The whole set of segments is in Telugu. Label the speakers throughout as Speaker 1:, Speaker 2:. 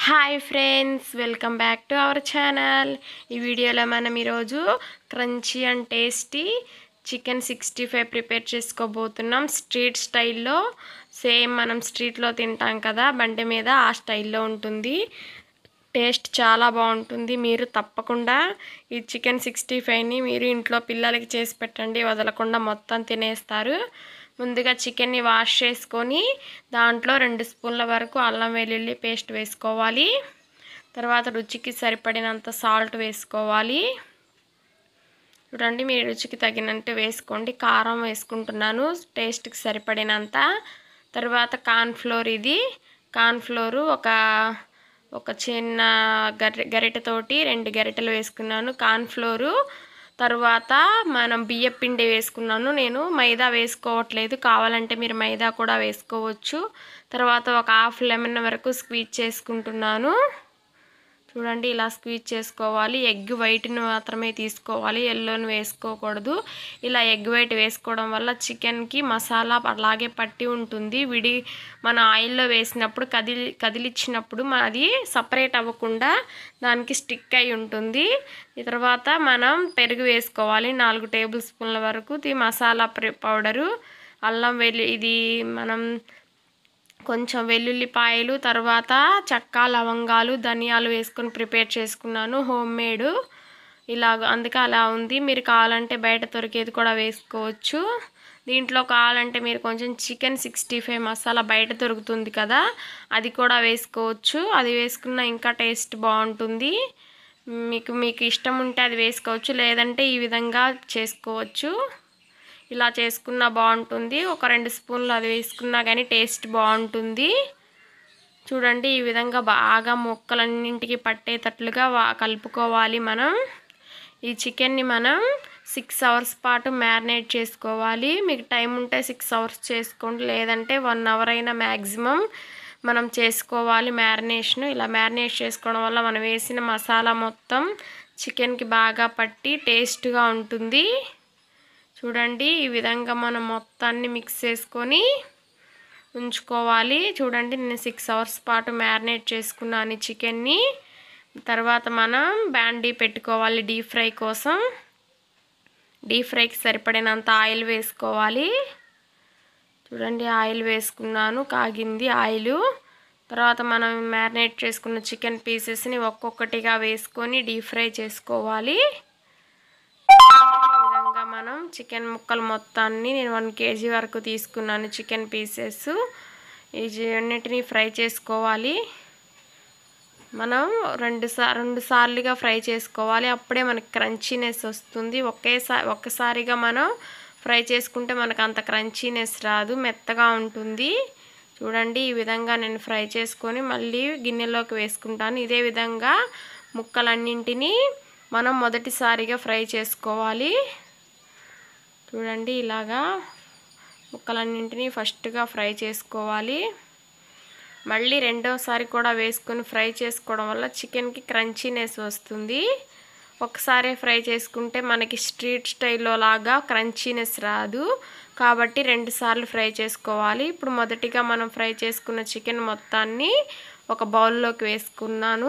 Speaker 1: hi friends welcome back to our channel ఈ వీడియోలో మనం ఈరోజు crunchy and tasty chicken sixty five prepare చేసుకోబోతున్నాం స్ట్రీట్ స్టైల్లో సేమ్ మనం స్ట్రీట్లో తింటాం కదా బండి మీద ఆ స్టైల్లో ఉంటుంది టేస్ట్ చాలా బాగుంటుంది మీరు తప్పకుండా ఈ చికెన్ సిక్స్టీ ఫైవ్ని మీరు ఇంట్లో పిల్లలకి చేసి పెట్టండి వదలకుండా మొత్తం తినేస్తారు ముందుగా చికెన్ని వాష్ చేసుకొని దాంట్లో రెండు స్పూన్ల వరకు అల్లం వెల్లుల్లి పేస్ట్ వేసుకోవాలి తర్వాత రుచికి సరిపడినంత సాల్ట్ వేసుకోవాలి చూడండి మీ రుచికి తగినట్టు వేసుకోండి కారం వేసుకుంటున్నాను టేస్ట్కి సరిపడినంత తర్వాత కార్న్ఫ్లోర్ ఇది కార్న్ఫ్లోరు ఒక ఒక చిన్న గరి గరిటెతోటి రెండు గరిటెలు వేసుకున్నాను కార్న్ఫ్లోరు తర్వాత మనం బియ్య పిండి వేసుకున్నాను నేను మైదా వేసుకోవట్లేదు కావాలంటే మీరు మైదా కూడా వేసుకోవచ్చు తర్వాత ఒక హాఫ్ లెమన్ వరకు స్క్వీజ్ చేసుకుంటున్నాను చూడండి ఇలా స్క్వీజ్ చేసుకోవాలి ఎగ్ వైట్ని మాత్రమే తీసుకోవాలి ఎల్లోని వేసుకోకూడదు ఇలా ఎగ్ వైట్ వేసుకోవడం వల్ల చికెన్కి మసాలా అలాగే పట్టి ఉంటుంది విడి మన ఆయిల్లో వేసినప్పుడు కదిలి కదిలిచ్చినప్పుడు అది సపరేట్ అవ్వకుండా దానికి స్టిక్ అయి ఉంటుంది ఈ తర్వాత మనం పెరుగు వేసుకోవాలి నాలుగు టేబుల్ స్పూన్ల వరకు ఇది మసాలా పౌడరు అల్లం వెల్లి ఇది మనం కొంచెం వెల్లుల్లిపాయలు తర్వాత చెక్క లవంగాలు ధనియాలు వేసుకొని ప్రిపేర్ చేసుకున్నాను హోమ్ మేడ్ ఇలాగ అందుకే అలా ఉంది మీరు కావాలంటే బయట దొరికేది కూడా వేసుకోవచ్చు దీంట్లో కావాలంటే మీరు కొంచెం చికెన్ సిక్స్టీ ఫైవ్ మసాలా బయట దొరుకుతుంది కదా అది కూడా వేసుకోవచ్చు అది వేసుకున్న ఇంకా టేస్ట్ బాగుంటుంది మీకు మీకు ఇష్టం ఉంటే అది వేసుకోవచ్చు లేదంటే ఈ విధంగా చేసుకోవచ్చు ఇలా చేసుకున్నా బాగుంటుంది ఒక రెండు స్పూన్లు అది వేసుకున్నా కానీ టేస్ట్ బాగుంటుంది చూడండి ఈ విధంగా బాగా ముక్కలన్నింటికి పట్టేటట్లుగా కలుపుకోవాలి మనం ఈ చికెన్ని మనం సిక్స్ అవర్స్ పాటు మ్యారినేట్ చేసుకోవాలి మీకు టైం ఉంటే సిక్స్ అవర్స్ చేసుకోండి లేదంటే వన్ అవర్ అయినా మ్యాక్సిమం మనం చేసుకోవాలి మ్యారినేషన్ ఇలా మ్యారినేట్ చేసుకోవడం వల్ల మనం వేసిన మసాలా మొత్తం చికెన్కి బాగా పట్టి టేస్ట్గా ఉంటుంది చూడండి ఈ విధంగా మనం మొత్తాన్ని మిక్స్ చేసుకొని ఉంచుకోవాలి చూడండి నేను సిక్స్ అవర్స్ పాటు మ్యారినేట్ చేసుకున్నాను చికెన్ని తర్వాత మనం బ్యాండీ పెట్టుకోవాలి డీప్ ఫ్రై కోసం డీప్ ఫ్రైకి సరిపడినంత ఆయిల్ వేసుకోవాలి చూడండి ఆయిల్ వేసుకున్నాను కాగింది ఆయిల్ తర్వాత మనం మ్యారినేట్ చేసుకున్న చికెన్ పీసెస్ని ఒక్కొక్కటిగా వేసుకొని డీప్ ఫ్రై చేసుకోవాలి విధంగా మనం చికెన్ ముక్కలు మొత్తాన్ని నేను వన్ కేజీ వరకు తీసుకున్నాను చికెన్ పీసెస్ ఈ అన్నిటిని ఫ్రై చేసుకోవాలి మనం రెండు సా రెండు సార్లుగా ఫ్రై చేసుకోవాలి అప్పుడే మనకి క్రంచీనెస్ వస్తుంది ఒకేసారి ఒక్కసారిగా మనం ఫ్రై చేసుకుంటే మనకు అంత క్రంచీనెస్ రాదు మెత్తగా ఉంటుంది చూడండి ఈ విధంగా నేను ఫ్రై చేసుకొని మళ్ళీ గిన్నెలోకి వేసుకుంటాను ఇదే విధంగా ముక్కలన్నింటినీ మనం మొదటిసారిగా ఫ్రై చేసుకోవాలి చూడండి ఇలాగా ముక్కలన్నింటినీ ఫస్ట్గా ఫ్రై చేసుకోవాలి మళ్ళీ రెండోసారి కూడా వేసుకొని ఫ్రై చేసుకోవడం వల్ల చికెన్కి క్రంచీనెస్ వస్తుంది ఒకసారి ఫ్రై చేసుకుంటే మనకి స్ట్రీట్ స్టైల్లో లాగా క్రంచీనెస్ రాదు కాబట్టి రెండు సార్లు ఫ్రై చేసుకోవాలి ఇప్పుడు మొదటిగా మనం ఫ్రై చేసుకున్న చికెన్ మొత్తాన్ని ఒక బౌల్లోకి వేసుకున్నాను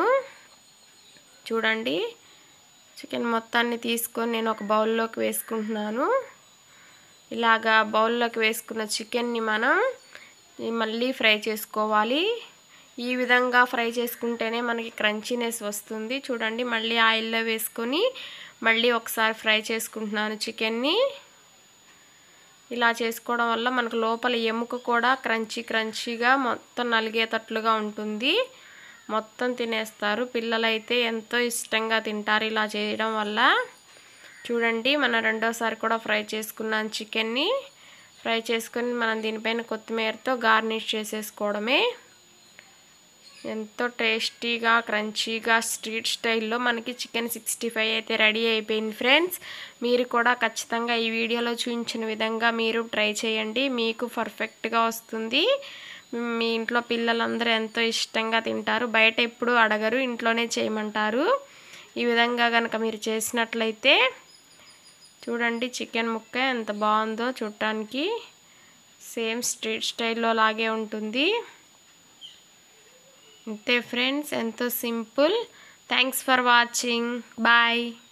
Speaker 1: చూడండి చికెన్ మొత్తాన్ని తీసుకొని నేను ఒక బౌల్లోకి వేసుకుంటున్నాను ఇలాగా బౌల్లోకి వేసుకున్న చికెన్ని మనం మళ్ళీ ఫ్రై చేసుకోవాలి ఈ విధంగా ఫ్రై చేసుకుంటేనే మనకి క్రంచీనెస్ వస్తుంది చూడండి మళ్ళీ ఆయిల్లో వేసుకొని మళ్ళీ ఒకసారి ఫ్రై చేసుకుంటున్నాను చికెన్ని ఇలా చేసుకోవడం వల్ల మనకు లోపల ఎముక కూడా క్రంచీ క్రంచీగా మొత్తం నలిగేటట్లుగా ఉంటుంది మొత్తం తినేస్తారు పిల్లలైతే ఎంతో ఇష్టంగా తింటారు ఇలా చేయడం వల్ల చూడండి మనం రెండోసారి కూడా ఫ్రై చేసుకున్నాను చికెన్ని ఫ్రై చేసుకొని మనం దీనిపైన కొత్తిమీరతో గార్నిష్ చేసేసుకోవడమే ఎంతో టేస్టీగా క్రంచీగా స్ట్రీట్ స్టైల్లో మనకి చికెన్ సిక్స్టీ ఫైవ్ అయితే రెడీ అయిపోయింది ఫ్రెండ్స్ మీరు కూడా ఖచ్చితంగా ఈ వీడియోలో చూపించిన విధంగా మీరు ట్రై చేయండి మీకు పర్ఫెక్ట్గా వస్తుంది మీ ఇంట్లో పిల్లలందరూ ఎంతో ఇష్టంగా తింటారు బయట ఎప్పుడు అడగరు ఇంట్లోనే చేయమంటారు ఈ విధంగా కనుక మీరు చేసినట్లయితే చూడండి చికెన్ ముక్క ఎంత బాగుందో చూడటానికి సేమ్ స్ట్రీట్ స్టైల్లో లాగే ఉంటుంది అంతే ఫ్రెండ్స్ ఎంతో simple thanks for watching bye